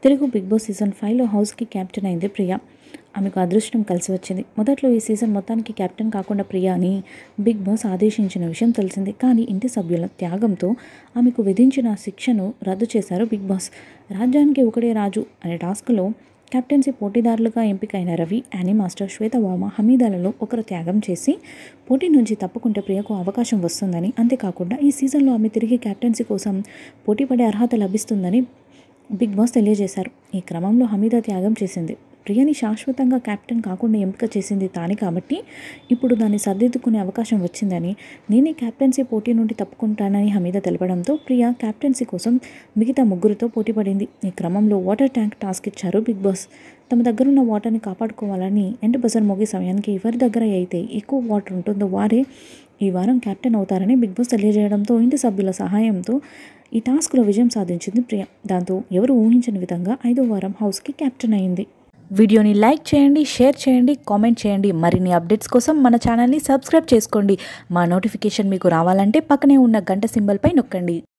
Telugu big boss season ఫైవ్లో హౌస్కి captain అయింది ప్రియా ఆమెకు అదృష్టం కలిసి వచ్చింది మొదట్లో ఈ సీజన్ మొత్తానికి కెప్టెన్ కాకుండా ప్రియాని బిగ్ బాస్ ఆదేశించిన విషయం తెలిసింది కానీ ఇంటి సభ్యుల త్యాగంతో ఆమెకు విధించిన శిక్షను రద్దు చేశారు బిగ్ బాస్ రాజ్యానికి ఒకడే రాజు అనే టాస్క్లో కెప్టెన్సీ పోటీదారులుగా ఎంపికైన రవి యానీ మాస్టర్ శ్వేతవామ హమీదాలలో ఒకరు త్యాగం చేసి పోటీ నుంచి తప్పుకుంటే ప్రియకు అవకాశం వస్తుందని అంతేకాకుండా ఈ సీజన్లో ఆమె తిరిగి కెప్టెన్సీ కోసం పోటీపడే అర్హత లభిస్తుందని బిగ్ బాస్ తెలియజేశారు ఈ క్రమంలో హమీద త్యాగం చేసింది ప్రియని శాశ్వతంగా కెప్టెన్ కాకుండా ఎంపిక చేసింది తానే కాబట్టి ఇప్పుడు దాన్ని సర్దిద్దుకునే అవకాశం వచ్చిందని నేనే కెప్టెన్సీ పోటీ నుండి తప్పుకుంటానని హమీద తెలపడంతో ప్రియ కెప్టెన్సీ కోసం మిగతా ముగ్గురితో పోటీపడింది ఈ క్రమంలో వాటర్ ట్యాంక్ టాస్క్ ఇచ్చారు బిగ్ బాస్ తమ దగ్గరున్న వాటర్ని కాపాడుకోవాలని ఎండ్ బజర్ మోగే సమయానికి ఎవరి దగ్గర అయితే ఎక్కువ వాటర్ ఉంటుందో వారే ఈ వారం కెప్టెన్ అవుతారని బిగ్ బాస్ తెలియజేయడంతో ఇంటి సభ్యుల సహాయంతో ఈ టాస్క్లో విజయం సాధించింది ప్రియ దాంతో ఎవరు ఊహించని విధంగా ఐదో వారం హౌస్కి కెప్టెన్ అయింది వీడియోని లైక్ చేయండి షేర్ చేయండి కామెంట్ చేయండి మరిన్ని అప్డేట్స్ కోసం మన ఛానల్ని సబ్స్క్రైబ్ చేసుకోండి మా నోటిఫికేషన్ మీకు రావాలంటే పక్కనే ఉన్న గంట సింబల్పై నొక్కండి